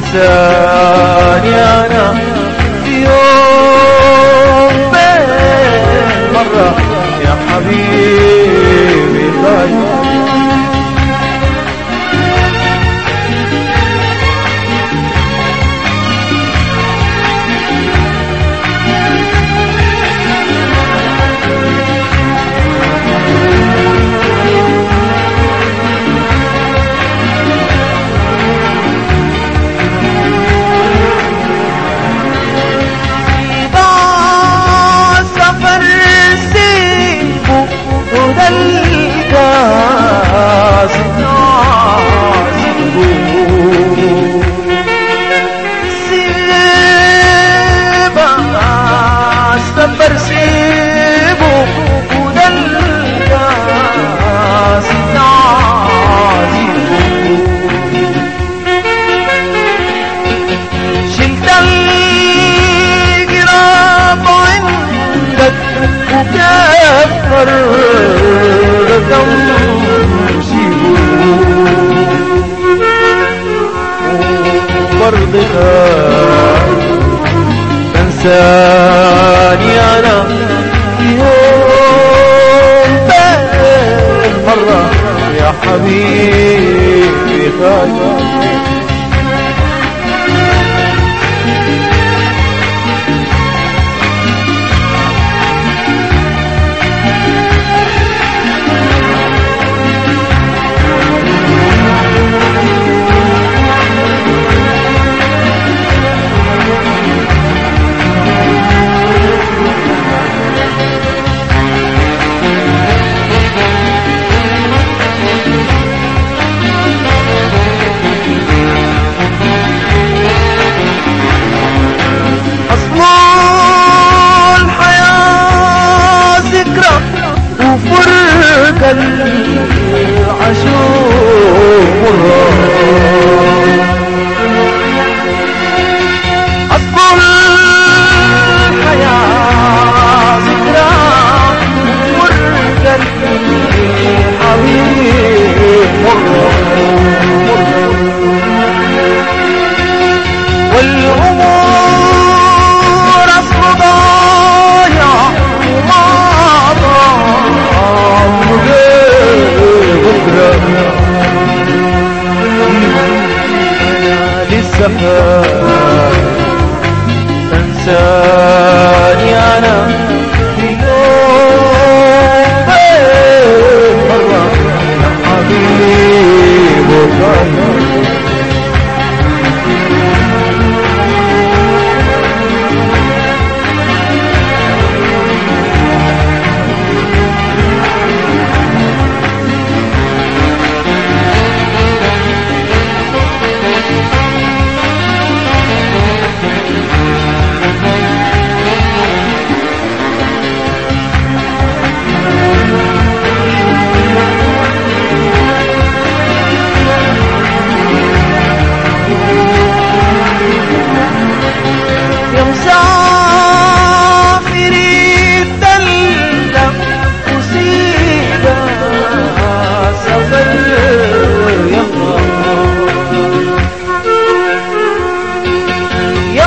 تنساني أنا في يوم بين مرة يا حبيبي غالي بعد سفر سيبه وده الجاز نعزبه سيبه سفر سيبه وده الجاز نعزبه شلت الجراب عندك وكفر برضها تنساني أنا يوم بين مرة يا حبيبي غالي أصل الحياة ذكرى وفرقة العشوق أصل الحياة ذكرى وفرقة الحبيب مرة والأمور أصل ضايع وما ضاع بكرة للسفر تنساني أنا في يوم بين مرة يا حبيب غالي يا مسافري الدلة وسيدة سفر يلا يا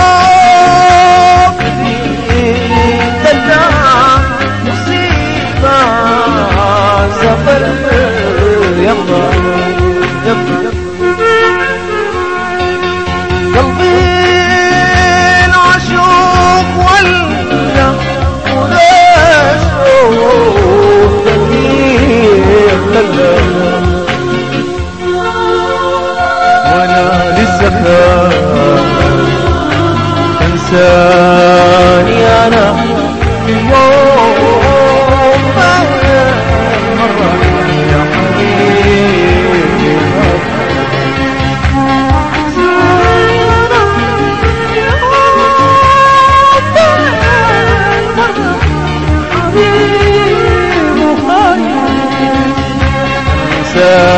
مسافري الدلة وسيدة سفر يلا يلا قلبي العشوق ولا ولا شوق دقيق للا وانا للسفر تنساني انا في يوم مرة يا حبيبي تنساني